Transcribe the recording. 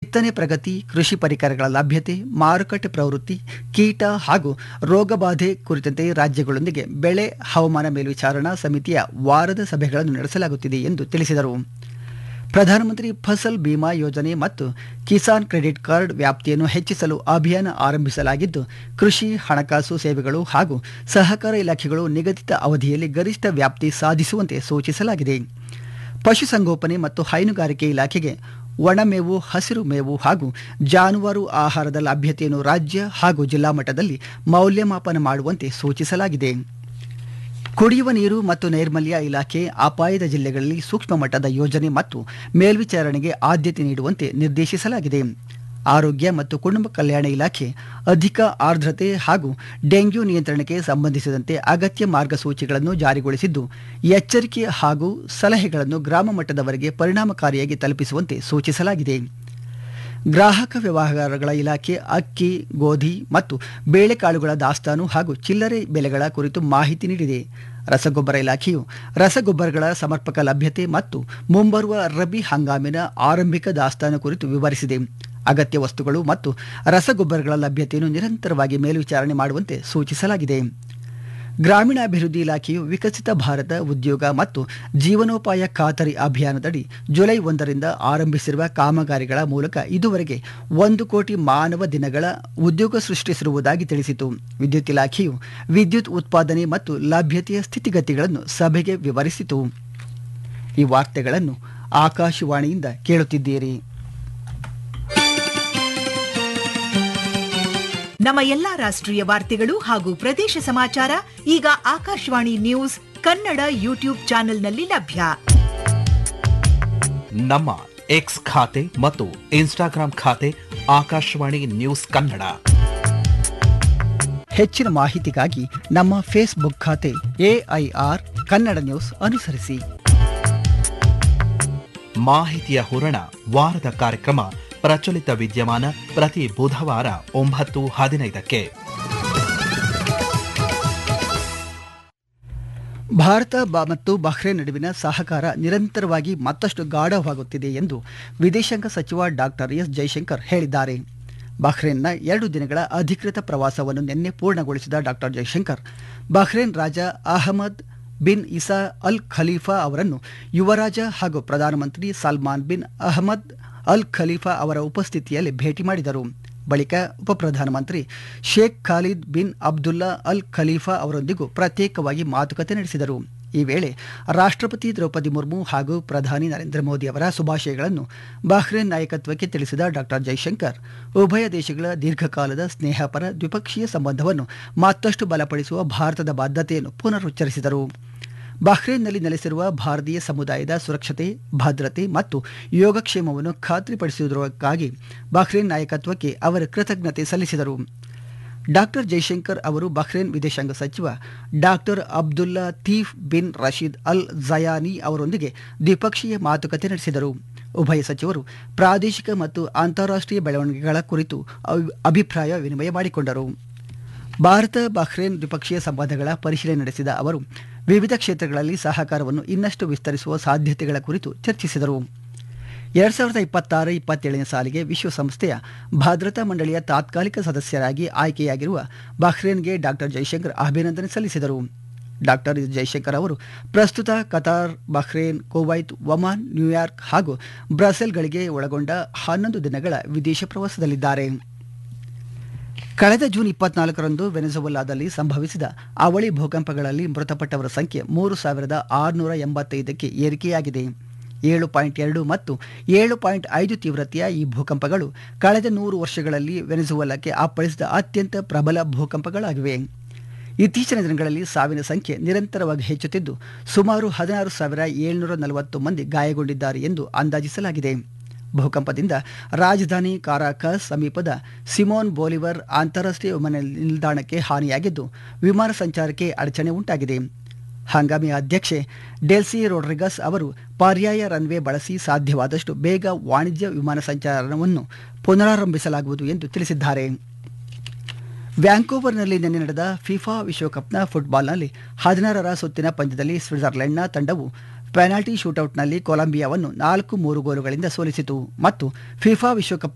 ಬಿತ್ತನೆ ಪ್ರಗತಿ ಕೃಷಿ ಪರಿಕರಗಳ ಲಭ್ಯತೆ ಮಾರುಕಟ್ಟೆ ಪ್ರವೃತ್ತಿ ಕೀಟ ಹಾಗೂ ರೋಗಬಾಧೆ ಕುರಿತಂತೆ ರಾಜ್ಯಗಳೊಂದಿಗೆ ಬೆಳೆ ಹವಾಮಾನ ಮೇಲ್ವಿಚಾರಣಾ ಸಮಿತಿಯ ವಾರದ ಸಭೆಗಳನ್ನು ನಡೆಸಲಾಗುತ್ತಿದೆ ಎಂದು ತಿಳಿಸಿದರು ಪ್ರಧಾನಮಂತ್ರಿ ಫಸಲ್ ಬಿಮಾ ಯೋಜನೆ ಮತ್ತು ಕಿಸಾನ್ ಕ್ರೆಡಿಟ್ ಕಾರ್ಡ್ ವ್ಯಾಪ್ತಿಯನ್ನು ಹೆಚ್ಚಿಸಲು ಅಭಿಯಾನ ಆರಂಭಿಸಲಾಗಿದ್ದು ಕೃಷಿ ಹಣಕಾಸು ಸೇವೆಗಳು ಹಾಗೂ ಸಹಕಾರ ಇಲಾಖೆಗಳು ನಿಗದಿತ ಅವಧಿಯಲ್ಲಿ ಗರಿಷ್ಠ ವ್ಯಾಪ್ತಿ ಸಾಧಿಸುವಂತೆ ಸೂಚಿಸಲಾಗಿದೆ ಪಶುಸಂಗೋಪನೆ ಮತ್ತು ಹೈನುಗಾರಿಕೆ ಇಲಾಖೆಗೆ ಒಣಮೇವು ಹಸಿರು ಮೇವು ಹಾಗೂ ಜಾನುವಾರು ಆಹಾರದ ಲಭ್ಯತೆಯನ್ನು ರಾಜ್ಯ ಹಾಗೂ ಜಿಲ್ಲಾ ಮಟ್ಟದಲ್ಲಿ ಮೌಲ್ಯಮಾಪನ ಮಾಡುವಂತೆ ಸೂಚಿಸಲಾಗಿದೆ ಕುಡಿಯುವ ನೀರು ಮತ್ತು ನೈರ್ಮಲ್ಯ ಇಲಾಖೆ ಅಪಾಯದ ಜಿಲ್ಲೆಗಳಲ್ಲಿ ಸೂಕ್ಷ್ಮ ಮಟ್ಟದ ಯೋಜನೆ ಮತ್ತು ಮೇಲ್ವಿಚಾರಣೆಗೆ ಆದ್ಯತೆ ನೀಡುವಂತೆ ನಿರ್ದೇಶಿಸಲಾಗಿದೆ ಆರೋಗ್ಯ ಮತ್ತು ಕುಟುಂಬ ಕಲ್ಯಾಣ ಇಲಾಖೆ ಅಧಿಕ ಆರ್ದ್ರತೆ ಹಾಗೂ ಡೆಂಗ್ಯೂ ನಿಯಂತ್ರಣಕ್ಕೆ ಸಂಬಂಧಿಸಿದಂತೆ ಅಗತ್ಯ ಮಾರ್ಗಸೂಚಿಗಳನ್ನು ಜಾರಿಗೊಳಿಸಿದ್ದು ಎಚ್ಚರಿಕೆ ಹಾಗೂ ಸಲಹೆಗಳನ್ನು ಗ್ರಾಮ ಮಟ್ಟದವರೆಗೆ ಪರಿಣಾಮಕಾರಿಯಾಗಿ ತಲುಪಿಸುವಂತೆ ಸೂಚಿಸಲಾಗಿದೆ ಗ್ರಾಹಕ ವ್ಯವಹಾರಗಳ ಇಲಾಖೆ ಅಕ್ಕಿ ಗೋಧಿ ಮತ್ತು ಬೇಳೆಕಾಳುಗಳ ದಾಸ್ತಾನು ಹಾಗೂ ಚಿಲ್ಲರೆ ಬೆಲೆಗಳ ಕುರಿತು ಮಾಹಿತಿ ನೀಡಿದೆ ರಸಗೊಬ್ಬರ ಇಲಾಖೆಯು ರಸಗೊಬ್ಬರಗಳ ಸಮರ್ಪಕ ಲಭ್ಯತೆ ಮತ್ತು ಮುಂಬರುವ ರಬಿ ಹಂಗಾಮಿನ ಆರಂಭಿಕ ದಾಸ್ತಾನು ಕುರಿತು ವಿವರಿಸಿದೆ ಅಗತ್ಯ ವಸ್ತುಗಳು ಮತ್ತು ರಸಗೊಬ್ಬರಗಳ ಲಭ್ಯತೆಯನ್ನು ನಿರಂತರವಾಗಿ ಮೇಲ್ವಿಚಾರಣೆ ಮಾಡುವಂತೆ ಸೂಚಿಸಲಾಗಿದೆ ಗ್ರಾಮೀಣಾಭಿವೃದ್ಧಿ ಇಲಾಖೆಯು ವಿಕಸಿತ ಭಾರತ ಉದ್ಯೋಗ ಮತ್ತು ಜೀವನೋಪಾಯ ಖಾತರಿ ಅಭಿಯಾನದಡಿ ಜುಲೈ ಒಂದರಿಂದ ಆರಂಭಿಸಿರುವ ಕಾಮಗಾರಿಗಳ ಮೂಲಕ ಇದುವರೆಗೆ ಒಂದು ಕೋಟಿ ಮಾನವ ದಿನಗಳ ಉದ್ಯೋಗ ಸೃಷ್ಟಿಸಿರುವುದಾಗಿ ತಿಳಿಸಿತು ವಿದ್ಯುತ್ ಇಲಾಖೆಯು ವಿದ್ಯುತ್ ಉತ್ಪಾದನೆ ಮತ್ತು ಲಭ್ಯತೆಯ ಸ್ಥಿತಿಗತಿಗಳನ್ನು ಸಭೆಗೆ ವಿವರಿಸಿತು ಈ ವಾರ್ತೆಗಳನ್ನು ಆಕಾಶವಾಣಿಯಿಂದ ಕೇಳುತ್ತಿದ್ದೀರಿ ನಮ್ಮ ಎಲ್ಲಾ ರಾಷ್ಟ್ರೀಯ ವಾರ್ತೆಗಳು ಹಾಗೂ ಪ್ರದೇಶ ಸಮಾಚಾರ ಈಗ ಆಕಾಶವಾಣಿ ನ್ಯೂಸ್ ಕನ್ನಡ ಯೂಟ್ಯೂಬ್ ಚಾನೆಲ್ನಲ್ಲಿ ಲಭ್ಯ ನಮ್ಮ ಎಕ್ಸ್ ಖಾತೆ ಮತ್ತು ಇನ್ಸ್ಟಾಗ್ರಾಂ ಖಾತೆ ಆಕಾಶವಾಣಿ ನ್ಯೂಸ್ ಕನ್ನಡ ಹೆಚ್ಚಿನ ಮಾಹಿತಿಗಾಗಿ ನಮ್ಮ ಫೇಸ್ಬುಕ್ ಖಾತೆ ಎಐಆರ್ ಕನ್ನಡ ನ್ಯೂಸ್ ಅನುಸರಿಸಿ ಮಾಹಿತಿಯ ಹೂರಣ ವಾರದ ಕಾರ್ಯಕ್ರಮ ಪ್ರಚಲಿತ ವಿದ್ಯಮಾನ ಪ್ರತಿ ಬುಧವಾರ ಒಂಬತ್ತು ಹದಿನೈದಕ್ಕೆ ಭಾರತ ಬ- ಮತ್ತು ಬಹ್ರೇನ್ ನಡುವಿನ ಸಹಕಾರ ನಿರಂತರವಾಗಿ ಮತ್ತಷ್ಟು ಗಾಢವಾಗುತ್ತಿದೆ ಎಂದು ವಿದೇಶಾಂಗ ಸಚಿವ ಡಾಕ್ಟರ್ ಎಸ್ ಜೈಶಂಕರ್ ಹೇಳಿದ್ದಾರೆ ಬಹ್ರೇನ್ನ ಎರಡು ದಿನಗಳ ಅಧಿಕೃತ ಪ್ರವಾಸವನ್ನು ನಿನ್ನೆ ಪೂರ್ಣಗೊಳಿಸಿದ ಡಾಕ್ಟರ್ ಜೈಶಂಕರ್ ಬಹ್ರೇನ್ ರಾಜ Ahmad bin Isa Al Khalifa ಅವರನ್ನು ಯುವರಾಜ ಹಾಗೂ ಪ್ರಧಾನಮಂತ್ರಿ Salman bin Ahmed Al Khalifa ಅವರ ಉಪಸ್ಥಿತಿಯಲ್ಲಿ ಭೇಟಿ ಮಾಡಿದರು ಬಳಿಕ ಉಪಪ್ರಧಾನಮಂತ್ರಿ Sheikh Khalid bin Abdullah Al Khalifa ಅವರೊಂದಿಗೂ ಪ್ರತ್ಯೇಕವಾಗಿ ಮಾತುಕತೆ ನಡೆಸಿದರು ಈ ವೇಳೆ ರಾಷ್ಟ್ರಪತಿ ದ್ರೌಪದಿ ಮುರ್ಮು ಹಾಗೂ ಪ್ರಧಾನಿ ನರೇಂದ್ರ ಮೋದಿ ಅವರ ಶುಭಾಶಯಗಳನ್ನು ಬಹ್ರೇನ್ ನಾಯಕತ್ವಕ್ಕೆ ತಿಳಿಸಿದ ಡಾಕ್ಟರ್ ಜೈಶಂಕರ್ ಉಭಯ ದೇಶಗಳ ದೀರ್ಘಕಾಲದ ಸ್ನೇಹಪರ ದ್ವಿಪಕ್ಷೀಯ ಸಂಬಂಧವನ್ನು ಮತ್ತಷ್ಟು ಬಲಪಡಿಸುವ ಭಾರತದ ಬದ್ಧತೆಯನ್ನು ಪುನರುಚ್ಚರಿಸಿದರು ಬಹ್ರೇನ್ನಲ್ಲಿ ನೆಲೆಸಿರುವ ಭಾರತೀಯ ಸಮುದಾಯದ ಸುರಕ್ಷತೆ ಭದ್ರತೆ ಮತ್ತು ಯೋಗಕ್ಷೇಮವನ್ನು ಖಾತ್ರಿಪಡಿಸುವುದಕ್ಕಾಗಿ ಬಹ್ರೇನ್ ನಾಯಕತ್ವಕ್ಕೆ ಅವರು ಕೃತಜ್ಞತೆ ಸಲ್ಲಿಸಿದರು ಡಾಕ್ಟರ್ ಜೈಶಂಕರ್ ಅವರು ಬಹ್ರೇನ್ ವಿದೇಶಾಂಗ ಸಚಿವ doctor Abdullatif bin Rashid Al Zayani ಅವರೊಂದಿಗೆ ದ್ವಿಪಕ್ಷೀಯ ಮಾತುಕತೆ ನಡೆಸಿದರು ಉಭಯ ಸಚಿವರು ಪ್ರಾದೇಶಿಕ ಮತ್ತು ಅಂತಾರಾಷ್ಟ್ರೀಯ ಬೆಳವಣಿಗೆಗಳ ಕುರಿತು ಅಭಿ- ಅಭಿಪ್ರಾಯ ವಿನಿಮಯ ಮಾಡಿಕೊಂಡರು ಭಾರತ ಬಹ್ರೇನ್ ದ್ವಿಪಕ್ಷೀಯ ಸಂಬಂಧಗಳ ಪರಿಶೀಲನೆ ನಡೆಸಿದ ಅವರು ವಿವಿಧ ಕ್ಷೇತ್ರಗಳಲ್ಲಿ ಸಹಕಾರವನ್ನು ಇನ್ನಷ್ಟು ವಿಸ್ತರಿಸುವ ಸಾಧ್ಯತೆಗಳ ಕುರಿತು ಚರ್ಚಿಸಿದರು ಎರಡ್ ಸಾವಿರದ ಇಪ್ಪತ್ತಾರು ಇಪ್ಪತ್ತೇಳನೇ ಸಾಲಿಗೆ ವಿಶ್ವಸಂಸ್ಥೆಯ ಭದ್ರತಾ ಮಂಡಳಿಯ ತಾತ್ಕಾಲಿಕ ಸದಸ್ಯರಾಗಿ ಆಯ್ಕೆಯಾಗಿರುವ ಬಹ್ರೇನ್ಗೆ ಡಾಕ್ಟರ್ ಜೈಶಂಕರ್ ಅಭಿನಂದನೆ ಸಲ್ಲಿಸಿದರು ಡಾಕ್ಟರ್ ಜೈಶಂಕರ್ ಅವರು ಪ್ರಸ್ತುತ Qatar Bahrain Kuwait Oman New York ಹಾಗೂ ಬ್ರಸೆಲ್ಗಳಿಗೆ ಒಳಗೊಂಡ ಹನ್ನೊಂದು ದಿನಗಳ ವಿದೇಶ ಪ್ರವಾಸದಲ್ಲಿದ್ದಾರೆ ಕಳೆದ ಜೂನ್ ಇಪ್ಪತ್ನಾಲ್ಕರಂದು ವೆನೆಜುವೆಲಾದಲ್ಲಿ ಸಂಭವಿಸಿದ ಅವಳಿ ಭೂಕಂಪಗಳಲ್ಲಿ ಮೃತಪಟ್ಟವರ ಸಂಖ್ಯೆ ಮೂರು ಸಾವಿರದ ಆರುನೂರ ಎಂಬತ್ತೈದಕ್ಕೆ ಏರಿಕೆಯಾಗಿದೆ ಏಳು ಪಾಯಿಂಟ್ ಎರಡು ಮತ್ತು ಏಳು ಪಾಯಿಂಟ್ ಐದು ತೀವ್ರತೆಯ ಈ ಭೂಕಂಪಗಳು ಕಳೆದ ನೂರು ವರ್ಷಗಳಲ್ಲಿ ವೆನೆಜುವೆಲಾಕ್ಕೆ ಅಪ್ಪಳಿಸಿದ ಅತ್ಯಂತ ಪ್ರಬಲ ಭೂಕಂಪಗಳಾಗಿವೆ ಇತ್ತೀಚಿನ ದಿನಗಳಲ್ಲಿ ಸಾವಿನ ಸಂಖ್ಯೆ ನಿರಂತರವಾಗಿ ಹೆಚ್ಚುತ್ತಿದ್ದು ಸುಮಾರು ಹದಿನಾರು ಸಾವಿರ ಏಳ್ನೂರ ನಲವತ್ತು ಮಂದಿ ಗಾಯಗೊಂಡಿದ್ದಾರೆ ಎಂದು ಅಂದಾಜಿಸಲಾಗಿದೆ ಭೂಕಂಪದಿಂದ ರಾಜಧಾನಿ ಕಾರಾಕಸ್ ಸಮೀಪದ ಸಿಮೋನ್ ಬೋಲಿವರ್ ಅಂತಾರಾಷ್ಟ್ರೀಯ ವಿಮಾನ ನಿಲ್ದಾಣಕ್ಕೆ ಹಾನಿಯಾಗಿದ್ದು ವಿಮಾನ ಸಂಚಾರಕ್ಕೆ ಅಡಚಣೆ ಉಂಟಾಗಿದೆ ಹಂಗಾಮಿ ಅಧ್ಯಕ್ಷೆ ಡೆಲ್ಸಿ ರೋಡ್ರಿಗಸ್ ಅವರು ಪರ್ಯಾಯ ರನ್ವೇ ಬಳಸಿ ಸಾಧ್ಯವಾದಷ್ಟು ಬೇಗ ವಾಣಿಜ್ಯ ವಿಮಾನ ಸಂಚಾರವನ್ನು ಪುನರಾರಂಭಿಸಲಾಗುವುದು ಎಂದು ತಿಳಿಸಿದ್ದಾರೆ ವ್ಯಾಂಕೋವರ್ನಲ್ಲಿ ನಿನ್ನೆ ನಡೆದ ಫಿಫಾ ವಿಶ್ವಕಪ್ನ ಫುಟ್ಬಾಲ್ನಲ್ಲಿ ಹದಿನಾರರ ಸುತ್ತಿನ ಪಂದ್ಯದಲ್ಲಿ ಸ್ವಿಟ್ಜರ್ಲೆಂಡ್ನ ತಂಡವು ಪೆನಾಲ್ಟಿ ಶೂಟೌಟ್ನಲ್ಲಿ ಕೊಲಂಬಿಯಾವನ್ನು ನಾಲ್ಕು ಮೂರು ಗೋಲುಗಳಿಂದ ಸೋಲಿಸಿತು ಮತ್ತು ಫಿಫಾ ವಿಶ್ವಕಪ್